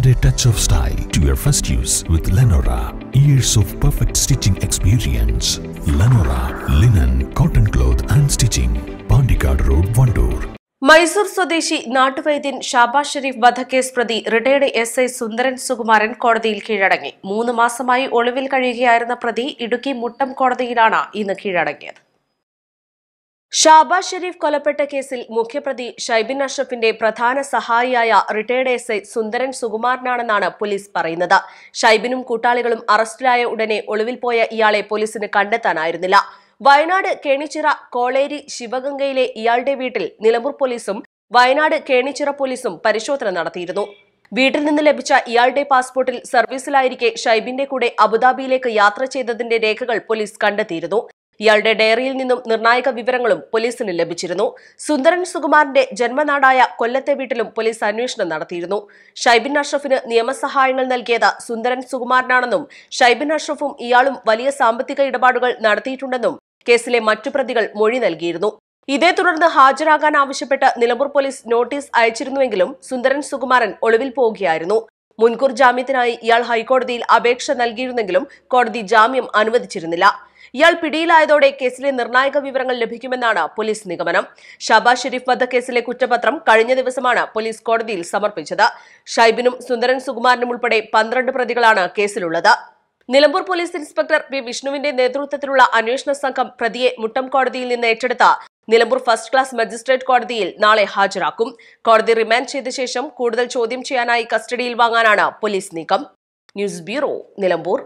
Add a touch of style to your first use with Lenora. Years of perfect stitching experience. Lenora, linen, cotton cloth and stitching. Pandikad Road, Vandoor. Mysore സ്വദേശി നാട്ടുവൈദ്യൻ ഷാബാസ് ഷെരീഫ് വധക്കേസ് പ്രതി retired S I Sundaran Sukumaran കോടതിയിൽ കീഴടങ്ങി മൂന്ന് മാസമായി ഒളിവിൽ കഴിയുകയായിരുന്ന പ്രതി ഇടുക്കി മുട്ടം കോടതിയിലാണ് ഇന്ന് കീഴടങ്ങിയത് ഷാബാസ് ഷെരീഫ് കൊലപ്പെട്ട കേസിൽ മുഖ്യപ്രതി ഷൈബിൻ അഷ്റഫിന്റെ പ്രധാന സഹായിയായ റിട്ടയർഡ് എസ് ഐ സുന്ദരൻ സുകുമാരനാണെന്നാണ് പോലീസ് പറയുന്നത് ഷൈബിനും കൂട്ടാളികളും അറസ്റ്റിലായ ഉടനെ ഒളിവിൽ പോയ ഇയാളെ പോലീസിന് കണ്ടെത്താനായിരുന്നില്ല വയനാട് കേണിച്ചിറ കോളേരി ശിവഗംഗയിലെ ഇയാളുടെ വീട്ടിൽ നിലമ്പൂർ പോലീസും വയനാട് കേണിച്ചിറ പോലീസും പരിശോധന നടത്തിയിരുന്നു വീട്ടിൽ നിന്ന് ലഭിച്ച ഇയാളുടെ പാസ്പോർട്ടിൽ സർവീസിലായിരിക്കെ ഷൈബിന്റെ കൂടെ അബുദാബിയിലേക്ക് യാത്ര ചെയ്തതിന്റെ രേഖകൾ പോലീസ് കണ്ടെത്തിയിരുന്നു ഇയാളുടെ ഡയറിയിൽ നിന്നും നിർണായക വിവരങ്ങളും പോലീസിന് ലഭിച്ചിരുന്നു സുന്ദരൻ സുകുമാറിന്റെ ജന്മനാടായ കൊല്ലത്തെ വീട്ടിലും പോലീസ് അന്വേഷണം നടത്തിയിരുന്നു ഷൈബിൻ അഷ്റഫിന് നിയമസഹായങ്ങൾ നൽകിയത് സുന്ദരൻ സുകുമാരനാണെന്നും ഷൈബിൻ അഷ്റഫും ഇയാളും വലിയ സാമ്പത്തിക ഇടപാടുകൾ നടത്തിയിട്ടുണ്ടെന്നും കേസിലെ മറ്റു പ്രതികൾ മൊഴി നൽകിയിരുന്നു ഇതേ തുടർന്ന് ഹാജരാകാൻ ആവശ്യപ്പെട്ട് നിലമ്പൂർ പോലീസ് നോട്ടീസ് അയച്ചിരുന്നുവെങ്കിലും സുന്ദരൻ സുകുമാരൻ ഒളിവിൽ പോവുകയായിരുന്നു മുൻകൂർ ജാമ്യത്തിനായി ഇയാൾ ഹൈക്കോടതിയിൽ അപേക്ഷ നൽകിയിരുന്നെങ്കിലും കോടതി ജാമ്യം അനുവദിച്ചിരുന്നില്ല ഇയാൾ പിടിയിലായതോടെ കേസിലെ നിർണായക വിവരങ്ങൾ ലഭിക്കുമെന്നാണ് പോലീസ് നിഗമനം ഷാബാസ് ഷെരീഫ് വധക്കേസിലെ കുറ്റപത്രം കഴിഞ്ഞ ദിവസമാണ് പോലീസ് കോടതിയിൽ സമർപ്പിച്ചത് ഷൈബിനും സുന്ദരൻ സുകുമാരനും ഉൾപ്പെടെ പന്ത്രണ്ട് പ്രതികളാണ് കേസിലുള്ളത് നിലമ്പൂർ പോലീസ് ഇൻസ്പെക്ടർ പി വിഷ്ണുവിന്റെ നേതൃത്വത്തിലുള്ള അന്വേഷണ സംഘം പ്രതിയെ മുട്ടം കോടതിയിൽ നിന്ന് ഏറ്റെടുത്ത നിലമ്പൂർ ഫസ്റ്റ് ക്ലാസ് മജിസ്ട്രേറ്റ് കോടതിയിൽ നാളെ ഹാജരാക്കും കോടതി റിമാൻഡ് ചെയ്ത ശേഷം കൂടുതൽ ചോദ്യം ചെയ്യാനായി കസ്റ്റഡിയിൽ വാങ്ങാനാണ് പോലീസ് നീക്കം ന്യൂസ് ബ്യൂറോ നിലമ്പൂർ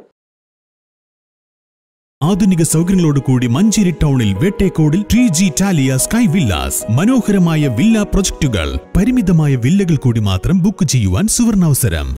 ആധുനിക സൗകര്യങ്ങളോട് കൂടി മഞ്ചേരി ടൗണിൽ വേട്ടേക്കോടിൽ T G Talia sky villas മനോഹരമായ വില്ല പ്രൊജക്ടുകൾ പരിമിതമായ വില്ലകൾ കൂടി മാത്രം ബുക്ക് ചെയ്യുവാൻ സുവർണാവസരം